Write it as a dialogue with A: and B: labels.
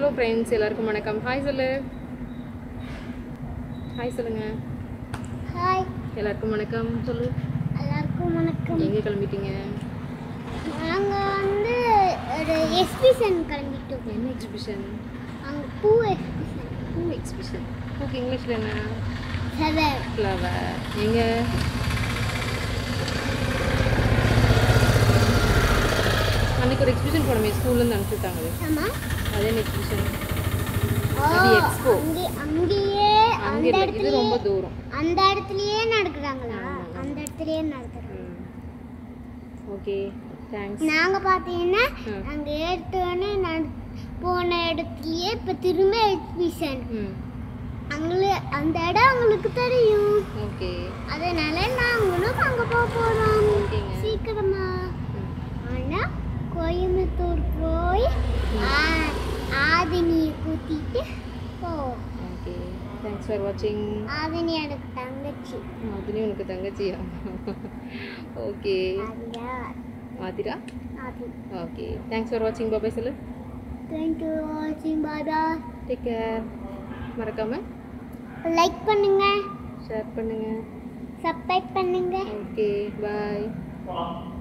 A: Hello friends எல்லாருக்கும் வணக்கம் hi சொல்லு ஹாய் சொல்லுங்க
B: ஹாய்
A: எல்லாருக்கும் வணக்கம் சொல்லு
B: எல்லாருக்கும் வணக்கம்
A: எங்கே கிளம்பிட்டீங்க
B: நாங்கள் வந்து ஒரு எக்ஸிபிஷன் கிளம்பிட்டோம்
A: என்ன எக்ஸிபிஷன்
B: அங்கே பூ எக்ஸிபிஷன்
A: பூ எக்ஸிபிஷன் பூக்கு இங்கிலீஷில் என்ன
B: செவர்
A: ஃப்ளவர் எங்கே அன்னைக்கு ஒரு எக்ஸிபிஷன் போனோமே ஸ்கூல்லேருந்து அனுப்பிச்சுட்டாங்களே
B: ஆமாம்
A: அது என்ன எக்ஸிபிஷன்
B: ஓ
A: அது expo.
B: அங்கே அங்கேயே
A: அங்கே
B: அந்த
A: இல்லை இது
B: இடத்துலயே
A: ரொம்ப தூரம்
B: அந்த இடத்துலயே நடக்குறாங்களா
A: ஆமா.
B: அந்த இடத்துலயே நடக்குறாங்க
A: ஓகே தேங்க்ஸ்
B: நாங்கள் பார்த்தீங்கன்னா
A: ம்.
B: அங்கே ஏற்றோன்னே நட போன இடத்துலயே இப்போ திரும்ப எக்ஸிபிஷன்
A: ம்
B: அங்கே அந்த இடம் அவங்களுக்கு தெரியும்
A: ஓகே
B: அதனால நாங்களும் அங்கே போக போகிறோம்
A: ஓகேங்க.
B: சீக்கிரமா
A: ம்
B: ஆனா கோயம்புத்தூர் போய் ஆ- ஆதினியை கூட்டிட்டு போவோம்
A: ஓகே தேங்க்ஸ் ஃபார் வாட்சிங்
B: ஆதினி எனக்கு தங்கச்சி
A: அதுலேயும் உனக்கு தங்கச்சியா ஓகே
B: ஆதியா
A: Athira
B: Aadhi
A: okay thanks for வாட்சிங் பாபாய் சொல்லு
B: தேங்க்யூ வாட்சிங் பாபா
A: டேக் கேர் மறக்காமல்
B: லைக் பண்ணுங்க
A: ஷேர் பண்ணுங்கள்
B: சப்ஸ்கிரைப் பண்ணுங்க
A: ஓகே பாய்